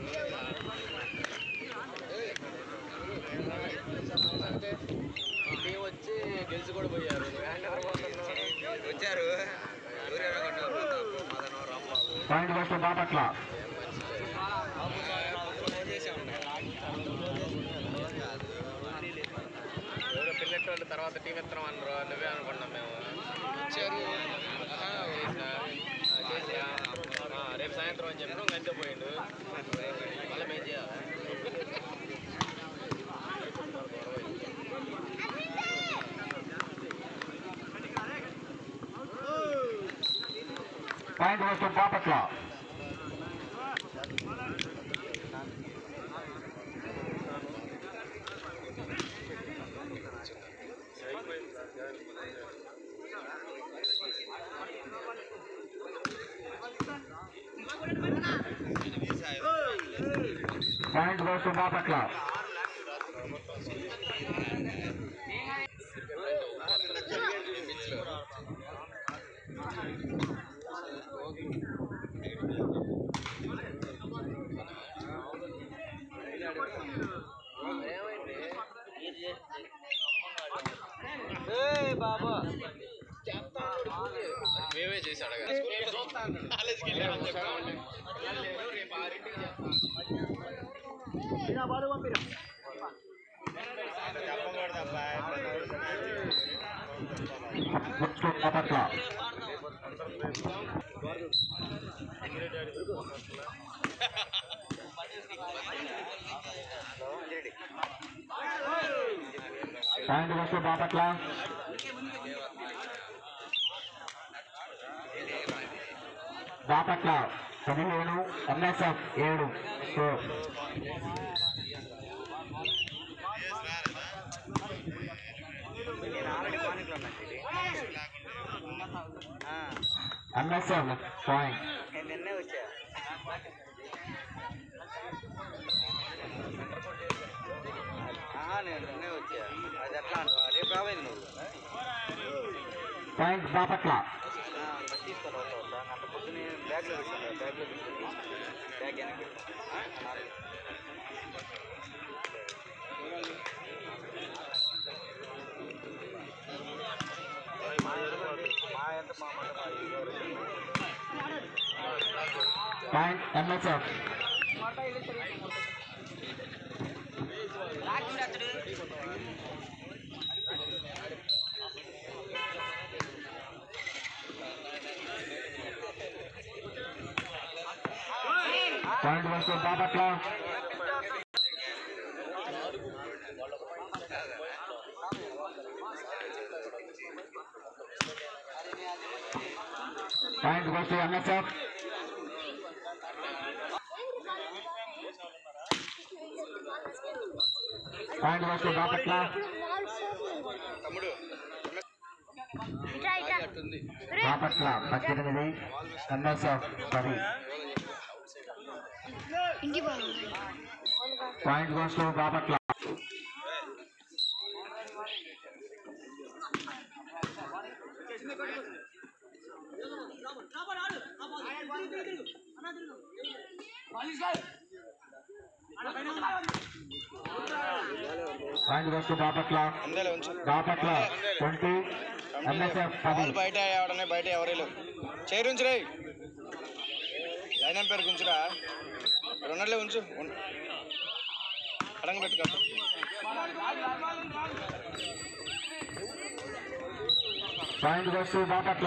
Team వచ్చి గెలిచి కూడా పోయారు హ్యాండ్ ఎవరు పోతున్నారు వచ్చారు ఎవరెవరో కొట్టారు మదను రాంబాబు పాయింట్ వస్తు బాపట్ల ఎవరో పిల్లెట్టోళ్ళు తర్వాత టీం ఇస్తాం అన్నారు నువ్వే అనుకున్నాం మేము వచ్చారు చేసిన ఆ, చేసిన ఆ, రేపు సాయంత్రం అని చెప్పిన గంటే పోయిండు మళ్ళీ మేము చేయాలి పాయింట్ వస్తు బాపట్ల పాయింట్ వస్తు బాపట్ల ఏమైంది బాబా మేమే చేసి అడగాలి కాలేజీకి వెళ్ళామని చెప్పామండి రేపు ఆరింటికి చేస్తాం వస్తు బాపట్ల పాయింట్ వస్తు బాపట్ల బాపట్ల పదిహేను ఎంఎస్ఎఫ్ ఏడు స్కోర్ నేను ఆల్రెడీ పానిక్లో ఉన్నా ఇది ఎంఎస్ఎఫ్ పాయింట్ నేను నిన్నే వచ్చా ఆహా, నేను నిన్నే వచ్చా అది ఎట్లా అంటావు రేపు రావాలి నువ్వు పాయింట్ బాపట్ల ఆ, మరి తీసుకొని వస్తావు సార్ అంత పొద్దునే బ్యాగ్లో పెట్టాను బ్యాగ్లో పెట్టుకుని బ్యాగ్ వెనక్కి పెట్టు. ఆ, నాలుగు. మా ఎంత మా మాట మా ఇవ్వరు. పాయింట్ ఎంఎస్ఎఫ్ పాయింట్ వస్తు బాపట్ల పాయింట్ వస్తు ఎంఎస్ఎఫ్ పాయింట్ వస్తు బాపట్ల ఇట్రా ఇట్రా బాపట్ల పద్దెనిమిది ఎంఎస్ఎఫ్ పది ఇంటికి పోవాలి పాయింట్ వస్తు బాపట్ల పాయింట్ వస్తు బాపట్ల అందరూ ఉంచు బాపట్ల ట్వంటీ ఎంఎస్ఎఫ్ పది వాళ్ళు బయట ఎవడనే బయట ఎవరే లేవు చైర్ ఉంచురే లైన్ అని పేరు ఉంచురా రెండలే ఉంచు ఉన్- అడంగ పెట్టుకో పాయింట్ వస్తు బాపట్ల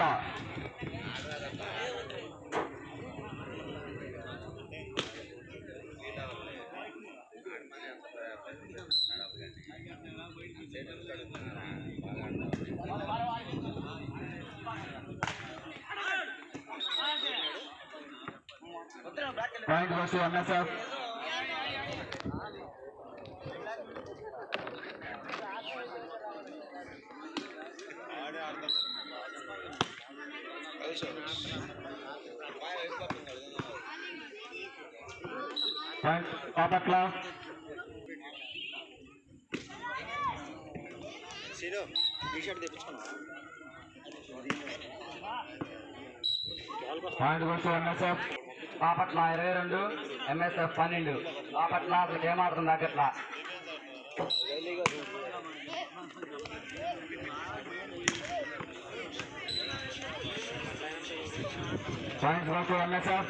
పాయింట్ వస్తు MSF point Bapatla Seenu T shirt తెప్పించుకున్నా పాయింట్ వస్తు ఎంఎస్ఎఫ్ బాపట్ల ఇరవై రెండు ఎంఎస్ఎఫ్ పన్నెండు బాపట్ల అసలు ఏమాత్రం తగ్గట్లా పాయింట్స్ వరకు ఎంఎస్ఎఫ్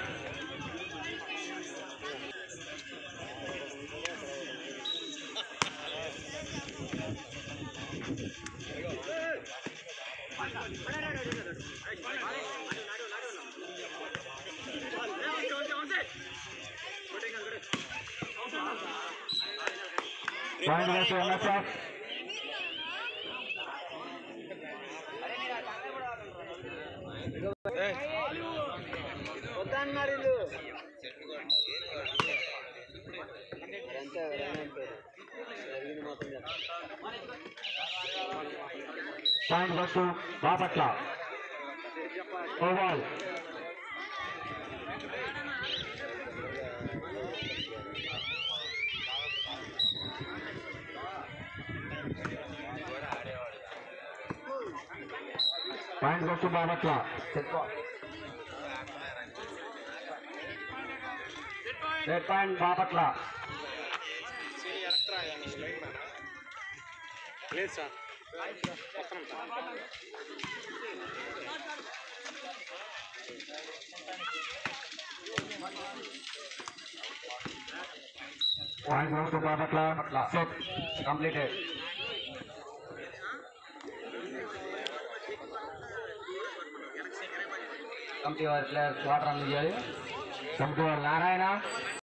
పాయింట్ వరకు ఎంఎస్ఎఫ్ ఏయ్, పాయింట్ వరకు బాపట్ల ఓవర్ పాయింట్ వరకు బాపట్ల రెడ్ పాయింట్ బాపట్ల సీని ఎలక్ట్రా అని లైన్ మ్యానా? లేదు సార్ పక్కన ఉంటా. పాయింట్ వరకు బాపట్ల సెట్ కంప్లీటెడ్ కమిటీ వారి ప్లేయర్స్ వాటర్ అందజేయాలి కమిటీ వారు నారాయణ